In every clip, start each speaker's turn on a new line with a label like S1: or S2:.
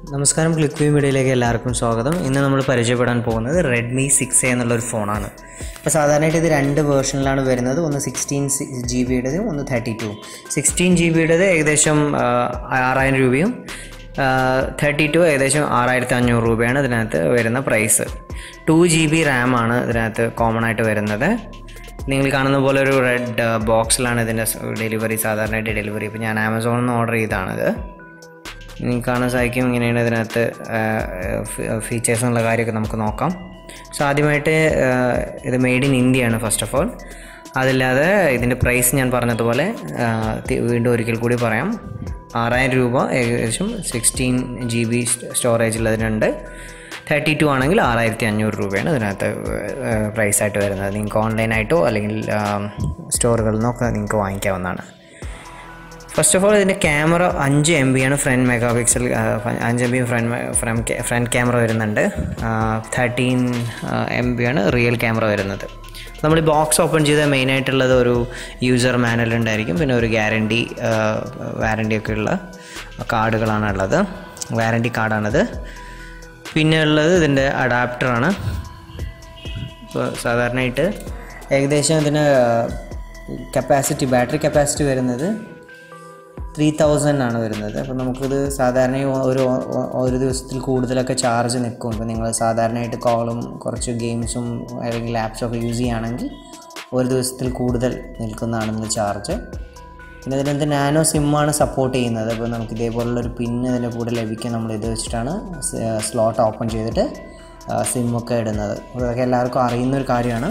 S1: നമസ്കാരം click view മീഡിയയിലേക്ക് എല്ലാവർക്കും സ്വാഗതം ഇന്ന് നമ്മൾ പരിചയപ്പെടാൻ പോകുന്നത് റെഡ്മി സിക്സ് എ എന്നുള്ളൊരു ഫോണാണ് അപ്പോൾ സാധാരണയായിട്ട് ഇത് രണ്ട് വേർഷനിലാണ് വരുന്നത് ഒന്ന് സിക്സ്റ്റീൻ ജി ബിയുടേതും ഒന്ന് തേർട്ടി ടു സിക്സ്റ്റീൻ ജി ബിയുടേത് ഏകദേശം ആ, ആറായിരം രൂപയും തേർട്ടി ടു ഏകദേശം ആറായിരത്തി അഞ്ഞൂറ് രൂപയാണ് ഇതിനകത്ത് വരുന്ന പ്രൈസ് ടു ജി ബി റാമാണ് ഇതിനകത്ത് കോമൺ ആയിട്ട് വരുന്നത് നിങ്ങൾ കാണുന്ന പോലെ ഒരു റെഡ് ബോക്സിലാണ് ഇതിൻ്റെ ഡെലിവറി സാധാരണയായിട്ട് ഡെലിവറി ഇപ്പോൾ ഞാൻ ആമസോണിൽ നിന്ന് ഓർഡർ ചെയ്തതാണിത് നിങ്ങൾക്ക് കാണാൻ സാധിക്കും ഇങ്ങനെയാണ് ഇതിനകത്ത് ഫീച്ചേഴ്സ് എന്നുള്ള കാര്യമൊക്കെ നമുക്ക് നോക്കാം സോ ആദ്യമായിട്ട് ആ, ഇത് മെയ്ഡ് ഇൻ ഇന്ത്യയാണ് ഫസ്റ്റ് ഓഫ് ഓൾ അതല്ലാതെ ഇതിൻ്റെ പ്രൈസ് ഞാൻ പറഞ്ഞതുപോലെ ആ, തി- വീണ്ടും ഒരിക്കൽ കൂടി പറയാം ആറായിരം രൂപ ഏകദേശം സിക്സ്റ്റീൻ ജി ബി സ്റ്റോറേജുള്ളതിനുണ്ട് തേർട്ടി ടു ആണെങ്കിൽ ആറായിരത്തി അഞ്ഞൂറ് രൂപയാണ് ഇതിനകത്ത് പ്രൈസായിട്ട് വരുന്നത് നിങ്ങൾക്ക് ഓൺലൈനായിട്ടോ അല്ലെങ്കിൽ സ്റ്റോറുകളിൽ നിന്നൊക്കെ നിങ്ങൾക്ക് വാങ്ങിക്കാവുന്നതാണ് ഫസ്റ്റ് ഓഫ് ഓൾ ഇതിൻ്റെ ക്യാമറ അഞ്ച് എം ബി ആണ് ഫ്രണ്ട് മെഗാ പിക്സൽ അഞ്ച് M B front front front camera വരുന്നുണ്ട് തേർട്ടീൻ എം ബി ആണ് റിയൽ ക്യാമറ വരുന്നത് നമ്മൾ ഈ ബോക്സ് ഓപ്പൺ ചെയ്താൽ മെയിനായിട്ടുള്ളത് ഒരു യൂസർ മാനുവൽ ഉണ്ടായിരിക്കും പിന്നെ ഒരു ഗ്യാരണ്ടി വാറണ്ടി ഒക്കെ ഉള്ള കാർഡുകളാണ് ഉള്ളത് വാറണ്ടി കാർഡാണിത് പിന്നെ ഉള്ളത് ഇതിൻ്റെ അഡാപ്റ്ററാണ് ഇപ്പോൾ സാധാരണയായിട്ട് ഏകദേശം ഇതിന് കപ്പാസിറ്റി ബാറ്ററി കപ്പാസിറ്റി വരുന്നത് ത്രീ തൗസൻഡ് ആണ് വരുന്നത് അപ്പോൾ നമുക്കിത് സാധാരണ ഒരു ഒരു ദിവസത്തിൽ കൂടുതലൊക്കെ ചാർജ് നിൽക്കും ഇപ്പോൾ നിങ്ങൾ സാധാരണയായിട്ട് കോളും കുറച്ച് ഗെയിംസും അല്ലെങ്കിൽ ലാപ്സും ഒക്കെ യൂസ് ചെയ്യുകയാണെങ്കിൽ ഒരു ദിവസത്തിൽ കൂടുതൽ നിൽക്കുന്നതാണ് ഇതിൻ്റെ ചാർജ് പിന്നെ ഇതിനകത്ത് നാനോ സിമ്മാണ് സപ്പോർട്ട് ചെയ്യുന്നത് അപ്പോൾ നമുക്ക് ഇതേപോലുള്ളൊരു പിന്ന് ഇതിൻ്റെ കൂടെ ലഭിക്കും നമ്മൾ ഇത് വെച്ചിട്ടാണ് സ്ലോട്ട് ഓപ്പൺ ചെയ്തിട്ട് സിമ്മൊക്കെ ഇടുന്നത് അപ്പോൾ അതൊക്കെ എല്ലാവർക്കും അറിയുന്നൊരു കാര്യമാണ്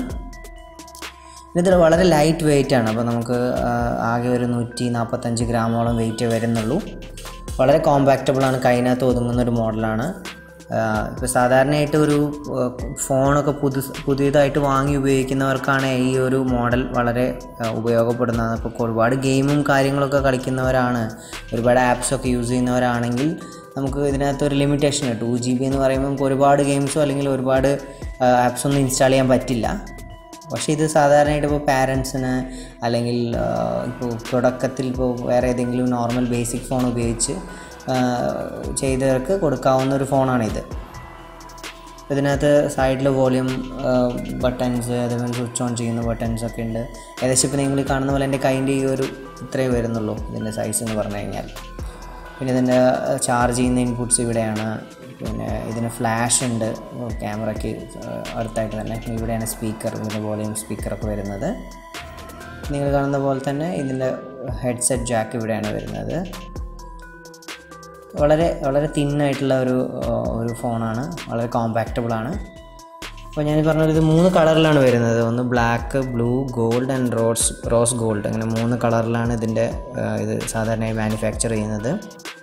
S1: ഇതിൽ വളരെ ലൈറ്റ് വെയിറ്റ് ആണ് അപ്പോൾ നമുക്ക് ആ, ആകെ ഒരു നൂറ്റി നാൽപ്പത്തഞ്ച് ഗ്രാമോളം വെയിറ്റ് വരുന്നുള്ളൂ വളരെ കോമ്പാക്റ്റബിൾ ആണ് കൈനകത്ത് ഒതുങ്ങുന്ന ഒരു മോഡലാണ് ഇപ്പോൾ സാധാരണയായിട്ട് ഒരു ആ, ഫോണൊക്കെ പുതു പുതിയതായിട്ട് വാങ്ങി ഉപയോഗിക്കുന്നവർക്കാണ് ഈ ഒരു മോഡൽ വളരെ ആ, ഉപയോഗപ്പെടുന്നത് ഇപ്പോൾ ഒരുപാട് ഗെയിമും കാര്യങ്ങളൊക്കെ കളിക്കുന്നവരാണ് ഒരുപാട് ആപ്സൊക്കെ യൂസ് ചെയ്യുന്നവരാണെങ്കിൽ നമുക്ക് ഇതിനകത്ത് ഒരു ലിമിറ്റേഷൻ ടു ജി ബി എന്ന് പറയുമ്പോൾ നമുക്ക് ഒരുപാട് ഗെയിംസോ അല്ലെങ്കിൽ ഒരുപാട് ആപ്സ് ഒന്നും ഇൻസ്റ്റാൾ ചെയ്യാൻ പറ്റില്ല പക്ഷേ ഇത് സാധാരണയായിട്ട് ഇപ്പോൾ പാരൻസിന് അല്ലെങ്കിൽ ആ, ഇപ്പോൾ തുടക്കത്തിൽ ഇപ്പോൾ വേറെ ഏതെങ്കിലും നോർമൽ ബേസിക് ഫോൺ ഉപയോഗിച്ച് ആ, ചെയ്തവർക്ക് കൊടുക്കാവുന്ന ഒരു ഫോണാണിത് ഇതിനകത്ത് സൈഡിൽ വോളിയം ബട്ടൺസ് അതേപോലെ സ്വിച്ച് ഓൺ ചെയ്യുന്ന ബട്ടൺസ് ഒക്കെ ഉണ്ട് ഏകദേശം ഇപ്പോൾ നിങ്ങൾ കാണുന്ന പോലെ എൻ്റെ കൈൻ്റെ ഈ ഒരു ഇത്രയേ വരുന്നുള്ളൂ ഇതിൻ്റെ സൈസ് എന്ന് പറഞ്ഞു കഴിഞ്ഞാൽ പിന്നെ ഇതിൻ്റെ ചാർജ് ചെയ്യുന്ന ഇൻപുട്സ് ഇവിടെയാണ് പിന്നെ ഇതിന് ഫ്ലാഷ് ഉണ്ട് ക്യാമറയ്ക്ക് അടുത്തായിട്ട് തന്നെ പിന്നെ ഇവിടെയാണ് സ്പീക്കർ ഇതിൻ്റെ വോളിയം സ്പീക്കറൊക്കെ വരുന്നത് നിങ്ങൾ കാണുന്ന പോലെ തന്നെ ഇതിൻ്റെ ഹെഡ്സെറ്റ് ജാക്ക് ഇവിടെയാണ് വരുന്നത് വളരെ വളരെ തിന്നായിട്ടുള്ള ഒരു ആ, ഒരു ഫോണാണ് വളരെ കോമ്പാക്റ്റബിൾ ആണ് അപ്പോൾ ഞാൻ പറഞ്ഞത് ഇത് മൂന്ന് കളറിലാണ് വരുന്നത് ഒന്ന് black blue gold and rose rose gold അങ്ങനെ മൂന്ന് കളറിലാണ് ഇതിൻ്റെ ആ, ഇത് സാധാരണയായി മാനുഫാക്ചർ ചെയ്യുന്നത്